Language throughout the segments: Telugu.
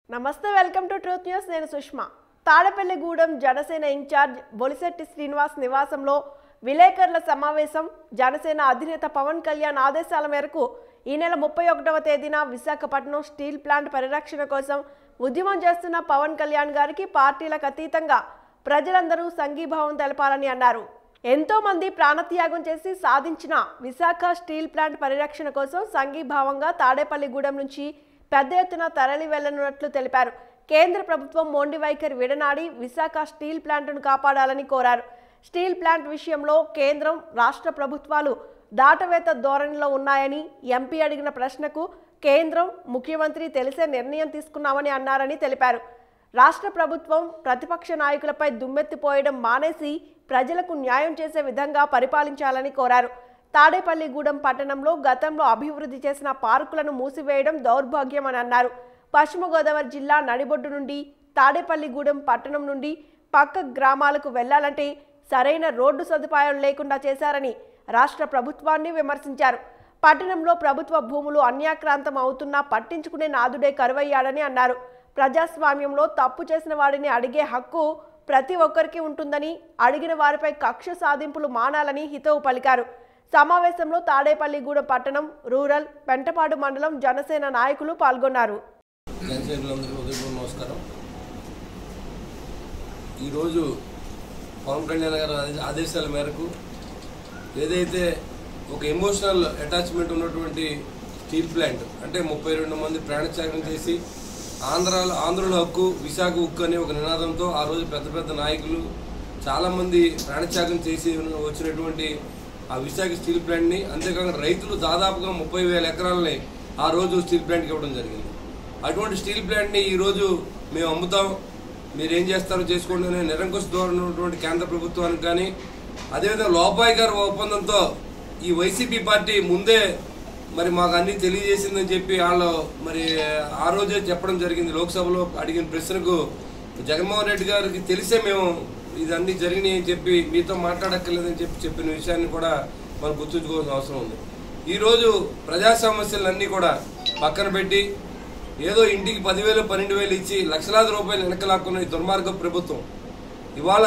నమస్తే వెల్కమ్ టు ట్రూత్ న్యూస్ నేను సుష్మా తాడేపల్లిగూడెం జనసేన ఇన్ఛార్జ్ బొలిశెట్టి శ్రీనివాస్ నివాసంలో విలేకరుల సమావేశం జనసేన అధినేత పవన్ కళ్యాణ్ ఆదేశాల మేరకు ఈ నెల ముప్పై ఒకటవ తేదీన విశాఖపట్నం స్టీల్ ప్లాంట్ పరిరక్షణ కోసం ఉద్యమం చేస్తున్న పవన్ కళ్యాణ్ గారికి పార్టీలకు అతీతంగా ప్రజలందరూ సంఘీభావం తెలపాలని అన్నారు ఎంతో మంది ప్రాణత్యాగం చేసి సాధించిన విశాఖ స్టీల్ ప్లాంట్ పరిరక్షణ కోసం సంఘీభావంగా తాడేపల్లిగూడెం నుంచి పెద్ద ఎత్తున తరలి వెళ్లనున్నట్లు తెలిపారు కేంద్ర ప్రభుత్వం మొండి వైఖరి విడనాడి విశాఖ స్టీల్ ప్లాంట్ను కాపాడాలని కోరారు స్టీల్ ప్లాంట్ విషయంలో కేంద్రం రాష్ట్ర ప్రభుత్వాలు దాటవేత ధోరణిలో ఉన్నాయని ఎంపీ అడిగిన ప్రశ్నకు కేంద్రం ముఖ్యమంత్రి తెలిసే నిర్ణయం తీసుకున్నామని అన్నారని తెలిపారు రాష్ట్ర ప్రభుత్వం ప్రతిపక్ష నాయకులపై దుమ్మెత్తిపోయడం మానేసి ప్రజలకు న్యాయం చేసే విధంగా పరిపాలించాలని కోరారు తాడేపల్లిగూడెం పట్టణంలో గతంలో అభివృద్ధి చేసిన పార్కులను మూసివేయడం దౌర్భాగ్యమని అన్నారు పశ్చిమ గోదావరి జిల్లా నడిబొడ్డు నుండి తాడేపల్లిగూడెం పట్టణం నుండి పక్క గ్రామాలకు వెళ్లాలంటే సరైన రోడ్డు సదుపాయాలు లేకుండా చేశారని రాష్ట్ర ప్రభుత్వాన్ని విమర్శించారు పట్టణంలో ప్రభుత్వ భూములు అన్యాక్రాంతం అవుతున్నా పట్టించుకునే నాదుడే కరువయ్యాడని అన్నారు ప్రజాస్వామ్యంలో తప్పు చేసిన వాడిని అడిగే హక్కు ప్రతి ఒక్కరికి ఉంటుందని అడిగిన వారిపై కక్ష సాధింపులు మానాలని హితవు పలికారు సమావేశంలో తాడేపల్లిగూడెం పట్టణం రూరల్ పెంటపాడు మండలం జనసేన నాయకులు పాల్గొన్నారు జనసేనులందరికీ ఉదయపూర్వ నమస్కారం ఈరోజు పవన్ కళ్యాణ్ గారి ఆదే- ఆదేశాల మేరకు ఏదైతే ఒక ఎమోషనల్ అటాచ్మెంట్ ఉన్నటువంటి స్టీల్ ప్లాంట్ అంటే ముప్పై రెండు మంది ప్రాణత్యాగం చేసి ఆంధ్రాలో ఆంధ్రుల హక్కు విశాఖ హక్కు అనే ఒక నినాదంతో ఆ రోజు పెద్ద పెద్ద నాయకులు చాలామంది ప్రాణత్యాగం చేసి వచ్చినటువంటి ఆ విశాఖ స్టీల్ ప్లాంట్ని అంతేకాకుండా రైతులు దాదాపుగా ముప్పై వేల ఎకరాలని ఆ రోజు స్టీల్ ప్లాంట్కి ఇవ్వడం జరిగింది అటువంటి స్టీల్ ప్లాంట్ని ఈరోజు మేము అమ్ముతాం మీరు ఏం చేస్తారో చేసుకోండి అనే నిరంకుశ ధోరణి ఉన్నటువంటి కేంద్ర ప్రభుత్వానికి కానీ అదేవిధంగా లోపాయి గారి ఒప్పందంతో ఈ వైసీపీ పార్టీ ముందే మరి మాకు అన్ని తెలియజేసిందని చెప్పి వాళ్ళు మరి ఆ రోజే చెప్పడం జరిగింది లోక్సభలో అడిగిన ప్రశ్నకు జగన్మోహన్ రెడ్డి గారికి తెలిసే మేము ఇదన్నీ జరిగినాయి అని చెప్పి మీతో మాట్లాడక్కర్లేదని చెప్పి చెప్పిన విషయాన్ని కూడా మనం గుర్తుంచుకోవాల్సిన అవసరం ఉంది ఈరోజు ప్రజా సమస్యలన్నీ కూడా పక్కన పెట్టి ఏదో ఇంటికి పదివేలు పన్నెండు వేలు ఇచ్చి లక్షలాది రూపాయలు వెనక లాక్కున్న ఈ దుర్మార్గ ప్రభుత్వం ఇవాళ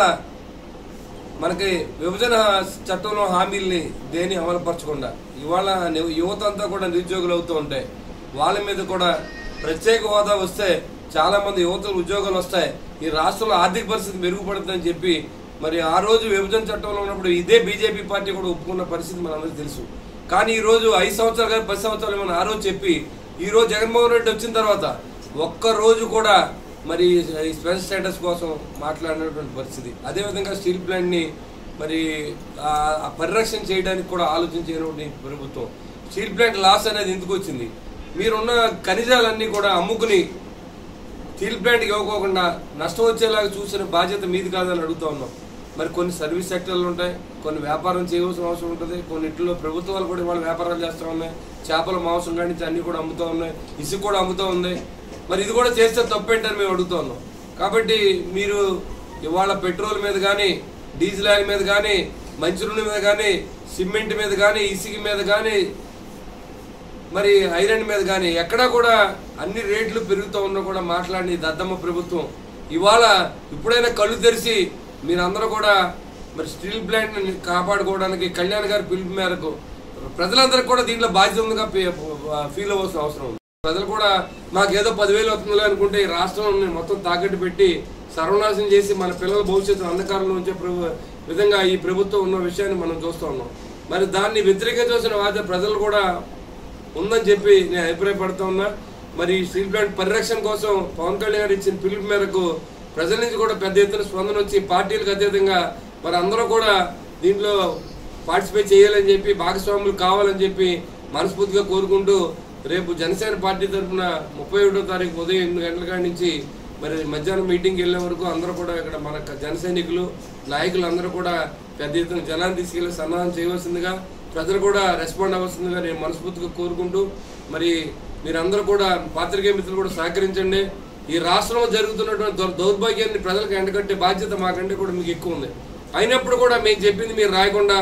మనకి విభజన చట్టంలో హామీల్ని దేని అమలుపరచకుండా ఇవాళ ని- యువత అంతా కూడా నిరుద్యోగులు అవుతూ ఉంటాయి వాళ్ళ మీద కూడా ప్రత్యేక హోదా వస్తే చాలా మంది యువతలు ఉద్యోగాలు వస్తాయి ఈ రాష్ట్రంలో ఆర్థిక పరిస్థితి మెరుగుపడుతుందని చెప్పి మరి ఆ రోజు విభజన చట్టంలో ఉన్నప్పుడు ఇదే బీజేపీ పార్టీ కూడా ఒప్పుకున్న పరిస్థితి మనందరికీ తెలుసు కానీ ఈ రోజు ఐదు సంవత్సరాలు కాదు పది సంవత్సరాలు ఏమన్నా ఆ రోజు చెప్పి ఈ రోజు జగన్మోహన్ రెడ్డి వచ్చిన తర్వాత ఒక్క రోజు కూడా మరి ఈ స్పెషల్ స్టేటస్ కోసం మాట్లాడినటువంటి పరిస్థితి అదేవిధంగా స్టీల్ ప్లాంట్ని మరి ఆ ఆ పరిరక్షణ చేయడానికి కూడా ఆలోచించేటువంటి ప్రభుత్వం స్టీల్ ప్లాంట్ లాస్ అనేది ఎందుకు వచ్చింది మీరున్న ఖనిజాలన్నీ కూడా అమ్ముకుని స్టీల్ ప్లాంట్కి ఇవ్వకోకుండా నష్టం వచ్చేలాగా చూసిన బాధ్యత మీది కాదని అడుగుతా ఉన్నాం మరి కొన్ని సర్వీస్ సెక్టర్లు ఉంటాయి కొన్ని వ్యాపారం చేయవలసిన అవసరం ఉంటుంది కొన్నింటిలో ప్రభుత్వాలు కూడా ఇవాళ వ్యాపారాలు చేస్తూ ఉన్నాయి చేపల మాంసం కానీ అన్ని కూడా అమ్ముతూ ఉన్నాయి ఇసుక కూడా అమ్ముతూ ఉంది మరి ఇది కూడా చేస్తే తప్పేంటని మేము అడుగుతా ఉన్నాం కాబట్టి మీరు ఇవాళ పెట్రోల్ మీద కానీ డీజిల్ ఆయిల్ మీద కానీ మంచినూనె మీద కానీ సిమెంట్ మీద కానీ ఇసుక మీద కానీ మరి ఐరన్ మీద కానీ ఎక్కడా కూడా అన్ని రేట్లు పెరుగుతూ ఉన్నా కూడా మాట్లాడి దద్దమ్మ ప్రభుత్వం ఇవాళ ఇప్పుడైనా కళ్ళు తెరిచి మీరందరూ కూడా మరి స్టీల్ ప్లాంట్ కాపాడుకోవడానికి కళ్యాణ్ గారి పిలుపు మేరకు ప్రజలందరికీ కూడా దీంట్లో బాధ్యత ఉందిగా ఫీల్ అవ్వాల్సిన అవసరం ఉంది ప్రజలు కూడా మాకేదో పదివేలు అవుతుందిలే అనుకుంటే ఈ రాష్ట్రం మొత్తం తాకట్టు పెట్టి సర్వనాశనం చేసి మన పిల్లల భవిష్యత్తు అంధకారంలో ఉంచే ప్రభు విధంగా ఈ ప్రభుత్వం ఉన్న విషయాన్ని మనం చూస్తూ ఉన్నాం మరి దాన్ని వ్యతిరేకించాల్సిన బాధ్యత ప్రజలు కూడా ఉందని చెప్పి నేను అభిప్రాయపడుతూ ఉన్నా మరి ఈ స్టీల్ ప్లాంట్ పరిరక్షణ కోసం పవన్ కళ్యాణ్ గారు ఇచ్చిన పిలుపు మేరకు ప్రజల నుంచి కూడా పెద్ద ఎత్తున స్పందన వచ్చి పార్టీలకు అతీతంగా మరి అందరూ కూడా దీంట్లో పార్టిసిపేట్ చేయాలని చెప్పి భాగస్వాములు కావాలని చెప్పి మనస్ఫూర్తిగా కోరుకుంటూ రేపు జనసేన పార్టీ తరఫున ముప్పై ఒకటో తారీఖు ఉదయం ఎనిమిది గంటల కాడి నుంచి మరి మధ్యాహ్నం మీటింగ్కి వెళ్ళే వరకు అందరూ కూడా ఇక్కడ మన జన సైనికులు నాయకులు అందరూ కూడా పెద్ద ఎత్తున జనాన్ని తీసుకెళ్లి సన్మానం చేయవలసిందిగా ప్రజలు కూడా రెస్పాండ్ అవ్వాల్సిందిగా నేను మనస్ఫూర్తిగా కోరుకుంటూ మరి మీరందరూ కూడా పాత్రికేయ మిత్రులు కూడా సహకరించండి ఈ రాష్ట్రంలో జరుగుతున్నటువంటి దౌ- దౌర్భాగ్యాన్ని ప్రజలకు ఎండగట్టే బాధ్యత మాకంటే కూడా మీకు ఎక్కువ ఉంది అయినప్పుడు కూడా మేము చెప్పింది మీరు రాయకుండా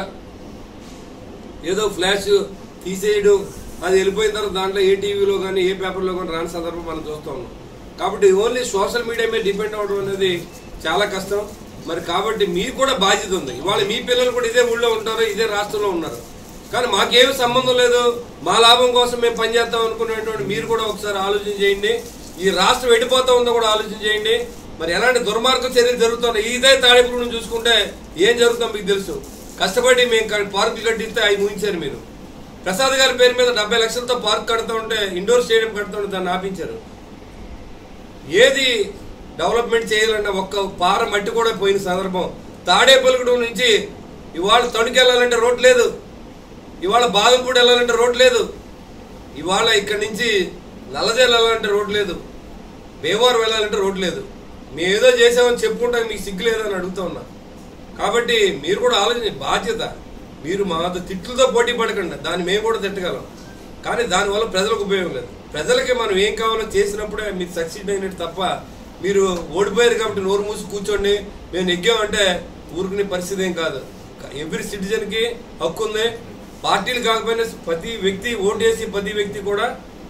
ఏదో ఫ్లాష్ తీసేయడం అది వెళ్ళిపోయిన తర్వాత దాంట్లో ఏ టీవీలో కానీ ఏ పేపర్లో కానీ రాని సందర్భం మనం చూస్తూ ఉన్నాం కాబట్టి ఓన్లీ సోషల్ మీడియా మీద డిపెండ్ అవ్వడం అనేది చాలా కష్టం మరి కాబట్టి మీకు కూడా బాధ్యత ఉంది ఇవాళ మీ పిల్లలు కూడా ఇదే ఊళ్ళో ఉంటారు ఇదే రాష్ట్రంలో ఉన్నారు కానీ మాకేమి సంబంధం లేదు మా లాభం కోసం మేము పనిచేస్తాం అనుకునేటువంటి మీరు కూడా ఒకసారి ఆలోచన చేయండి ఈ రాష్ట్రం ఎడిపోతా ఉందో కూడా ఆలోచన చేయండి మరి ఎలాంటి దుర్మార్గ చర్యలు జరుగుతున్నాయి ఇదే తాడేపుడు చూసుకుంటే ఏం జరుగుతుందో మీకు తెలుసు కష్టపడి మేము క- పార్కులు కట్టిస్తే అవి ముగించారు మీరు ప్రసాద్ గారి పేరు మీద డెబ్బై లక్షలతో పార్క్ కడతా ఉంటే ఇండోర్ స్టేడియం కడతా ఉంటే దాన్ని ఆపించారు ఏది డెవలప్మెంట్ చేయాలన్న ఒక్క పార మట్టి కూడా పోయిన సందర్భం తాడేపల్లిగూడెం నుంచి ఇవాళ తణుకు వెళ్ళాలంటే రోడ్ లేదు ఇవాళ బాదంపూడి వెళ్ళాలంటే రోడ్ లేదు ఇవాళ ఇక్కడి నుంచి నల్లజేలు వెళ్ళాలంటే రోడ్ లేదు భీమవరం వెళ్ళాలంటే రోడ్ లేదు మేము ఏదో చేసామని చెప్పుకుంటా మీకు సిగ్గు లేదని అడుగుతా ఉన్నా కాబట్టి మీరు కూడా ఆలోచించండి బాధ్యత మీరు మా వద్ద తిట్లతో పోటీ పడకండి దాన్ని మేము కూడా తిట్టగలం కానీ దానివల్ల ప్రజలకు ఉపయోగం లేదు ప్రజలకి మనం ఏం కావాలో చేసినప్పుడే మీరు సక్సీడ్ అయినట్టు తప్ప మీరు ఓడిపోయారు కాబట్టి నోరు మూసి కూర్చోండి మేము నెగ్గామంటే ఊరుకునే పరిస్థితి ఏం కాదు ఎవ్రీ సిటిజన్కి హక్కు ఉంది పార్టీలు కాకపోయినా ప్రతి వ్యక్తి ఓటేసి ప్రతి వ్యక్తి కూడా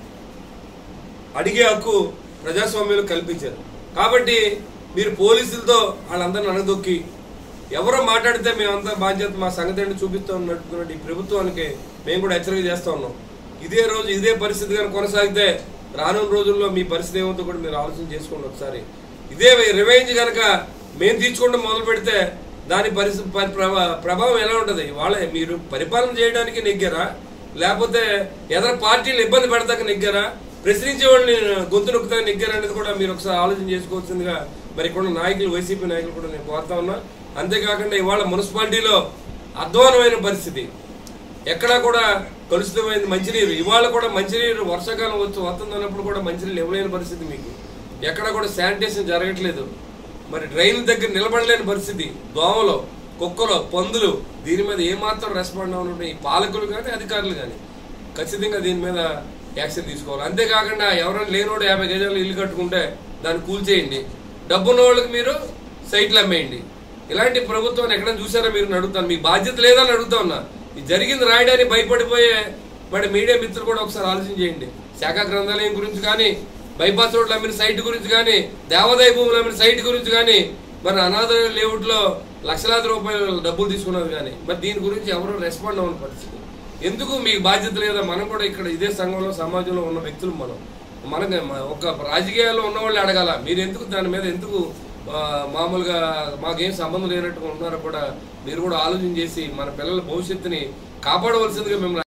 అడిగే హక్కు ప్రజాస్వామ్యంలో కల్పించారు కాబట్టి మీరు పోలీసులతో వాళ్ళందరిని అనదొక్కి ఎవరో మాట్లాడితే మేమంతా బాధ్యత మా సంగతి ఏంటో చూపిస్తూ ఉన్నట్టున్నట్టు ఈ ప్రభుత్వానికి మేము కూడా హెచ్చరిక చేస్తూ ఉన్నాం ఇదే రోజు ఇదే పరిస్థితి కానీ కొనసాగితే రానున్న రోజుల్లో మీ పరిస్థితి ఏమవుతుందో కూడా మీరు ఆలోచన చేసుకోండి ఒకసారి ఇదే రివెంజ్ కనుక మేము తీర్చుకోవడం మొదలు పెడితే దాని పరిస్థితి పరి- ప్రభా- ప్రభావం ఎలా ఉంటుంది వాళ్ళ మీరు పరిపాలన చేయడానికి నెగ్గారా లేకపోతే ఎదర పార్టీలు ఇబ్బంది పెడతాక నెగ్గారా ప్రశ్నించే వాళ్ళని గొంతు నొక్కుతాక నెగ్గారా అనేది కూడా మీరు ఒకసారి ఆలోచన చేసుకోవాల్సిందిగా మరి ఇక్కడ ఉన్న నాయకులు వైసీపీ నాయకులు కూడా నేను కోరుతా ఉన్నా అంతేకాకుండా ఇవాళ మున్సిపాలిటీలో అధ్వానమైన పరిస్థితి ఎక్కడా కూడా కలుషితమైంది మంచినీరు ఇవాళ కూడా మంచినీరు వర్షాకాలం వచ్చి వస్తుంది అన్నప్పుడు కూడా మంచినీళ్ళు ఇవ్వలేని పరిస్థితి మీకు ఎక్కడ కూడా శానిటేషన్ జరగట్లేదు మరి డ్రైన్ దగ్గర నిలబడలేని పరిస్థితి దోమలు కుక్కలు పందులు దీని మీద ఏమాత్రం రెస్పాండ్ అవ్వనుంటే ఈ పాలకులు కానీ అధికారులు కానీ ఖచ్చితంగా దీని మీద యాక్షన్ తీసుకోవాలి అంతేకాకుండా ఎవరైనా లేనోడు యాభై గజాలు ఇల్లు కట్టుకుంటే దాన్ని కూల్చేయండి డబ్బున్న వాళ్ళకి మీరు సైట్లు అమ్మేయండి ఇలాంటి ప్రభుత్వాన్ని ఎక్కడైనా చూసారా మీరు అని అడుగుతాను మీ బాధ్యత లేదని అడుగుతా ఉన్నా ఇది జరిగింది రాయడానికి భయపడిపోయే మరి మీడియా మిత్రులు కూడా ఒకసారి ఆలోచన చేయండి శాఖ గ్రంథాలయం గురించి కానీ బైపాస్ రోడ్లు అమ్మిన సైట్ గురించి కానీ దేవాదాయ భూములు అమ్మిన సైట్ గురించి కానీ మరి అనాథ లేఅవుట్లో లక్షలాది రూపాయలు డబ్బులు తీసుకున్నది కానీ మరి దీని గురించి ఎవరు రెస్పాండ్ అవ్వని పరిస్థితి ఎందుకు మీకు బాధ్యత లేదా మనం కూడా ఇక్కడ ఇదే సంఘంలో సమాజంలో ఉన్న వ్యక్తులు మనం మనకి మ- ఒక రాజకీయాల్లో ఉన్న వాళ్ళు అడగాల మీరు ఎందుకు దాని మీద ఎందుకు ఆ, మామూలుగా మాకేం సంబంధం లేనట్టుగా ఉన్నారో కూడా మీరు కూడా ఆలోచన చేసి మన పిల్లల భవిష్యత్తుని కాపాడవలసిందిగా మేము